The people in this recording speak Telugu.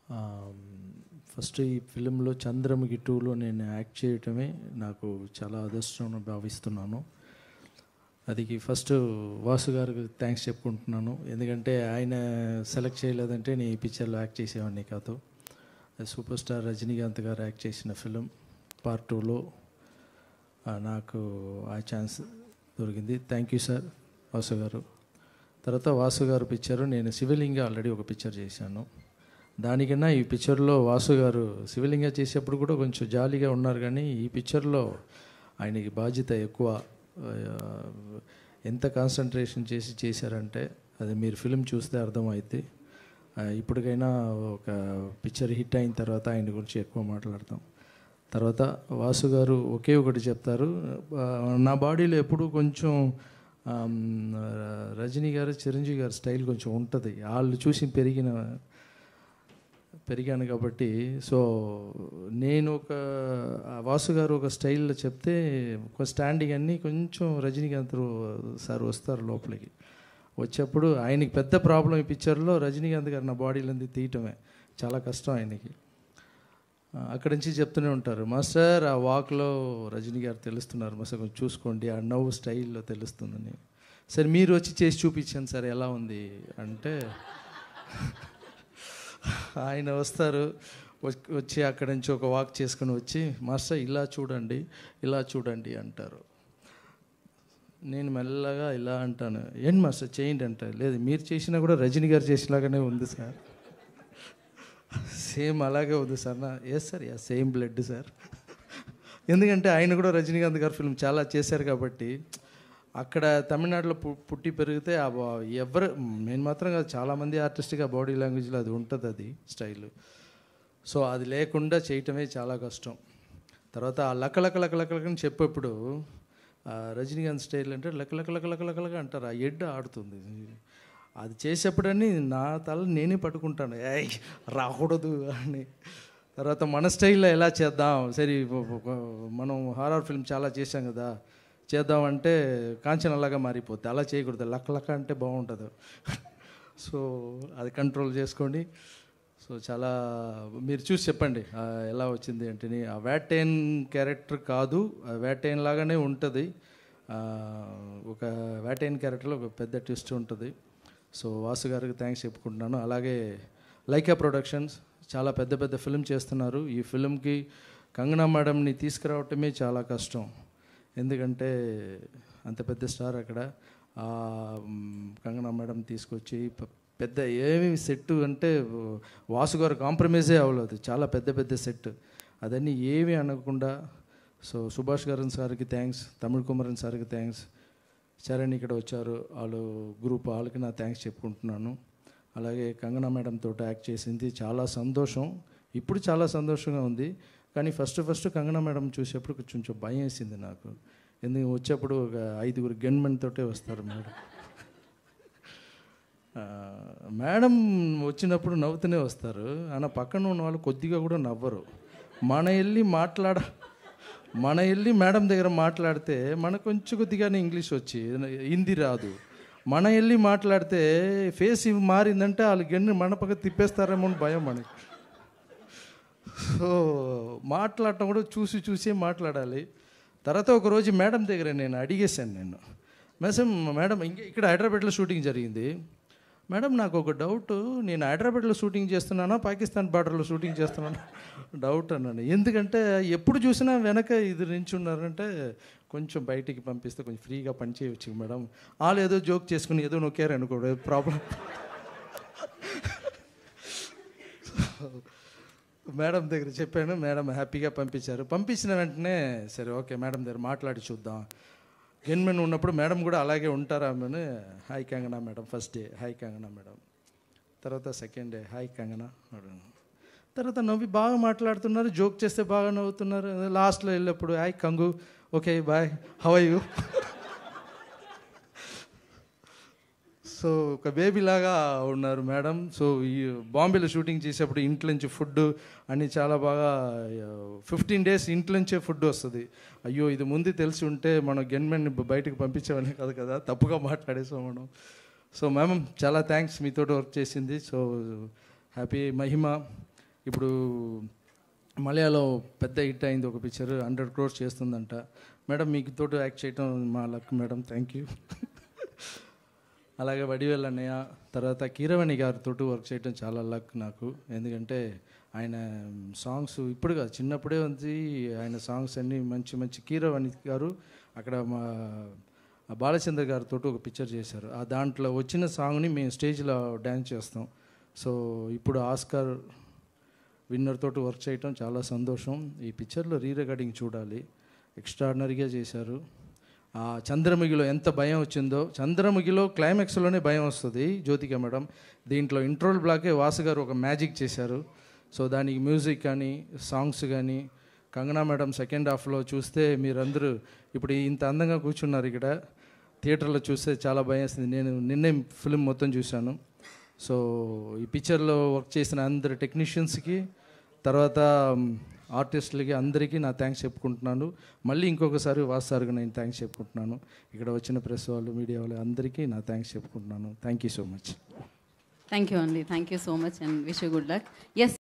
ఫస్ట్ ఈ ఫిలింలో చంద్రముఖి టూలో నేను యాక్ట్ చేయటమే నాకు చాలా అదృష్టం భావిస్తున్నాను అది ఫస్ట్ వాసు గారికి థ్యాంక్స్ చెప్పుకుంటున్నాను ఎందుకంటే ఆయన సెలెక్ట్ చేయలేదంటే నేను ఈ పిక్చర్లో యాక్ట్ చేసేవాడిని కాదు సూపర్ స్టార్ రజనీకాంత్ గారు యాక్ట్ చేసిన ఫిలిం పార్ట్ టూలో నాకు ఆ ఛాన్స్ దొరికింది థ్యాంక్ యూ సార్ వాసు గారు తర్వాత వాసు గారు పిక్చరు నేను శివలింగ ఆల్రెడీ ఒక పిక్చర్ చేశాను దానికన్నా ఈ పిక్చర్లో వాసు గారు శివలింగ చేసేప్పుడు కూడా కొంచెం జాలీగా ఉన్నారు కానీ ఈ పిక్చర్లో ఆయనకి బాధ్యత ఎక్కువ ఆ, ఎంత కాన్సన్ట్రేషన్ చేసి చేశారంటే అది మీరు ఫిలిం చూస్తే అర్థమైద్ది ఆ, ఇప్పటికైనా ఒక పిక్చర్ హిట్ అయిన తర్వాత ఆయన గురించి ఎక్కువ మాట్లాడతాం తర్వాత వాసు గారు ఒకే ఒకటి చెప్తారు ఆ, నా బాడీలో ఎప్పుడు కొంచెం ఆమ్, రజనీ గారు చిరంజీవి గారి స్టైల్ కొంచెం ఉంటుంది వాళ్ళు చూసి పెరిగిన పెరిగాను కాబట్టి సో నేను ఒక ఆ వాసు గారు ఒక స్టైల్లో చెప్తే ఒక స్టాండింగ్ అన్నీ కొంచెం రజనీకాంత్ సార్ వస్తారు లోపలికి వచ్చేప్పుడు ఆయనకి పెద్ద ప్రాబ్లం ఈ పిక్చర్లో రజనీకాంత్ గారు నా బాడీలో తీయటమే చాలా కష్టం ఆయనకి ఆ, అక్కడి నుంచి చెప్తూనే ఉంటారు మాస్టర్ ఆ వాక్లో రజనీ గారు తెలుస్తున్నారు మాస్టర్ కొంచెం చూసుకోండి ఆ నవ్వు స్టైల్లో తెలుస్తుందని సరే మీరు వచ్చి చేసి చూపించాను సార్ ఎలా ఉంది అంటే ఆయన వస్తారు వచ్- వచ్చి అక్కడి నుంచి ఒక వాక్ చేసుకుని వచ్చి మాస్టర్ ఇలా చూడండి ఇలా చూడండి అంటారు నేను మెల్లగా ఇలా అంటాను ఏంటి మాస్టర్ చేయండి అంటారు లేదు మీరు చేసినా కూడా రజనీ గారు చేసినాగానే ఉంది సార్ సేమ్ అలాగే ఉంది సార్ నా yes sir yeah same blood sir ఎందుకంటే ఆయన కూడా రజనీకాంత్ గారి ఫిల్మ్ చాలా చేశారు కాబట్టి అక్కడ తమిళనాడులో పు- పుట్టి పెరిగితే ఆ బా- ఎవరు నేను మాత్రం కాదు చాలామంది ఆర్టిస్ట్గా బాడీ లాంగ్వేజ్లో అది ఉంటుంది అది స్టైల్ సో అది లేకుండా చేయటమే చాలా కష్టం తర్వాత ఆ లక లక లక లక లకని చెప్పేప్పుడు ఆ రజనీకాంత్ స్టైల్ అంటే లక లక లక లక లక లక అంటారు ఆ ఎడ్ ఆడుతుంది అది చేసేప్పుడని నా తల నేనే పట్టుకుంటాను ఏయ్ రాకూడదు అని తర్వాత మన స్టైల్లో ఎలా చేద్దాం సరే మనం హారర్ ఫిల్మ్ చాలా చేసాం కదా చేద్దామంటే కాంచన అలాగా మారిపోద్ది అలా చేయకూడదు లక్క లక్క అంటే బాగుంటుంది సో అది కంట్రోల్ చేసుకోండి సో చాలా మీరు చూసి చెప్పండి ఆ, ఎలా వచ్చింది అంటే ఆ వ్యాటైన్ క్యారెక్టర్ కాదు ఆ వ్యాటైన్ లాగానే ఉంటుంది ఆ, ఒక వ్యాటైన్ క్యారెక్టర్లో ఒక పెద్ద ట్విస్ట్ ఉంటుంది సో వాసు గారికి థ్యాంక్స్ చెప్పుకుంటున్నాను అలాగే లైకా ప్రొడక్షన్స్ చాలా పెద్ద పెద్ద ఫిల్మ్ చేస్తున్నారు ఈ ఫిల్మ్కి కంగనా మేడంని తీసుకురావటమే చాలా కష్టం ఎందుకంటే అంత పెద్ద స్టార్ అక్కడ ఆ, మ్, కంగనా మేడం తీసుకొచ్చి ప- పెద్ద ఏమి సెట్ అంటే వాసు గారు కాంప్రమైజే అవ్వలేదు చాలా పెద్ద పెద్ద సెట్ అదన్నీ ఏమీ అనకుండా సో సుభాష్ గారన్ సార్కి థ్యాంక్స్ తమిళ్ కుమారన్ సార్కి థ్యాంక్స్ చరణ్ ఇక్కడ వచ్చారు వాళ్ళు గ్రూప్ వాళ్ళకి నా థ్యాంక్స్ చెప్పుకుంటున్నాను అలాగే కంగనా మేడం తోటి యాక్ట్ చేసింది చాలా సంతోషం ఇప్పుడు చాలా సంతోషంగా ఉంది కానీ ఫస్ట్ ఫస్ట్ కంగనా మేడం చూసేప్పుడు కొంచెం భయం వేసింది నాకు ఎందుకు వచ్చేప్పుడు ఒక ఐదుగురు గన్మెన్ తోటే వస్తారు మేడం ఆ, మేడం వచ్చినప్పుడు నవ్వుతూనే వస్తారు ఆయన పక్కన ఉన్న వాళ్ళు కొద్దిగా కూడా నవ్వరు మన వెళ్ళి మాట్లాడ మన వెళ్ళి మేడం దగ్గర మాట్లాడితే మనకు కొంచెం కొద్దిగానే ఇంగ్లీష్ వచ్చి హిందీ రాదు మన వెళ్ళి మాట్లాడితే ఫేస్ ఇవి మారిందంటే వాళ్ళు గెన్ను మన పక్క తిప్పేస్తారేమో అని భయం మనకి సో మాట్లాడటం కూడా చూసి చూసి మాట్లాడాలి తర్వాత ఒక రోజు మేడం దగ్గర నేను అడిగేశాను నేను మేసం మేడం ఇంక ఇక్కడ హైదరాబాద్లో షూటింగ్ జరిగింది మేడం నాకు ఒక డౌట్ నేను హైదరాబాద్లో షూటింగ్ చేస్తున్నానా పాకిస్తాన్ బార్డర్లో షూటింగ్ చేస్తున్నానా డౌట్ అన్నాను ఎందుకంటే ఎప్పుడు చూసినా వెనక ఇది నించున్నారంటే కొంచెం బయటికి పంపిస్తే కొంచెం ఫ్రీగా పని చేయవచ్చు మేడం వాళ్ళు ఏదో జోక్ చేసుకుని ఏదో నొక్కారు అనుకోడు ప్రాబ్లం మేడం దగ్గర చెప్పాను మేడం హ్యాపీగా పంపించారు పంపించిన వెంటనే సరే ఓకే మేడం దగ్గర మాట్లాడి చూద్దాం గెన్మెన్ ఉన్నప్పుడు మేడం కూడా అలాగే ఉంటారా అని hi Kangana madam first day hi Kangana madam తర్వాత second day hi Kangana madam తర్వాత నవ్వి బాగా మాట్లాడుతున్నారు జోక్ చేస్తే బాగా నవ్వుతున్నారు లాస్ట్లో వెళ్ళినప్పుడు hi Kangu okay bye have you so ఒక బేబీ లాగా ఉన్నారు మేడం సో ఈ బాంబేలో షూటింగ్ చేసేప్పుడు ఇంట్లో నుంచి ఫుడ్ అన్ని చాలా బాగా ఫిఫ్టీన్ డేస్ ఇంట్లో నుంచే ఫుడ్ వస్తుంది అయ్యో ఇది ముందు తెలిసి ఉంటే మనం గెన్మెన్ బయటకు పంపించేవని కాదు కదా తప్పుగా మాట్లాడేసాం మనం సో మ్యామ్ చాలా థ్యాంక్స్ మీతో వర్క్ చేసింది సో హ్యాపీ మహిమ ఇప్పుడు మలయాళం పెద్ద హిట్ అయింది ఒక పిక్చర్ హండ్రెడ్ క్రోర్స్ చేస్తుందంట మేడం మీకు తోటి యాక్ట్ చేయటం మా లక్ మేడం థ్యాంక్ యూ అలాగే వడివేల్ అన్నయ్య తర్వాత కీరవాణి గారితో వర్క్ చేయడం చాలా లక్ నాకు ఎందుకంటే ఆయన సాంగ్స్ ఇప్పుడు కాదు చిన్నప్పుడే ఉంది ఆయన సాంగ్స్ అన్నీ మంచి మంచి కీరవాణి గారు అక్కడ మా బాలచంద్ర గారితో ఒక పిక్చర్ చేశారు ఆ దాంట్లో వచ్చిన సాంగ్ని మేము స్టేజ్లో డ్యాన్స్ చేస్తాం సో ఇప్పుడు ఆస్కార్ విన్నర్ తోటి వర్క్ చేయటం చాలా సంతోషం ఈ పిక్చర్లో రీ రికార్డింగ్ చూడాలి ఎక్స్ట్రాడినరీగా చేశారు ఆ చంద్రముఖిలో ఎంత భయం వచ్చిందో చంద్రముఖిలో క్లైమాక్స్లోనే భయం వస్తుంది జ్యోతిక మేడం దీంట్లో ఇంట్రోల్ బ్లాకే వాసు గారు ఒక మ్యాజిక్ చేశారు సో దానికి మ్యూజిక్ కానీ సాంగ్స్ కానీ కంగనా మేడం సెకండ్ హాఫ్లో చూస్తే మీరందరూ ఇప్పుడు ఇంత అందంగా కూర్చున్నారు ఇక్కడ థియేటర్లో చూస్తే చాలా భయం వేస్తుంది నేను నిన్నే ఫిల్మ్ మొత్తం చూశాను సో ఈ పిక్చర్లో వర్క్ చేసిన అందరి టెక్నీషియన్స్కి తర్వాత ఆర్టిస్టులకి అందరికీ నా థ్యాంక్స్ చెప్పుకుంటున్నాను మళ్ళీ ఇంకొకసారి వాస్ సార్కి నేను థ్యాంక్స్ చెప్పుకుంటున్నాను ఇక్కడ వచ్చిన ప్రెస్ వాళ్ళు మీడియా వాళ్ళు అందరికీ నా థ్యాంక్స్ చెప్పుకుంటున్నాను thank you so much thank you అండి thank you so much and wish you good luck yes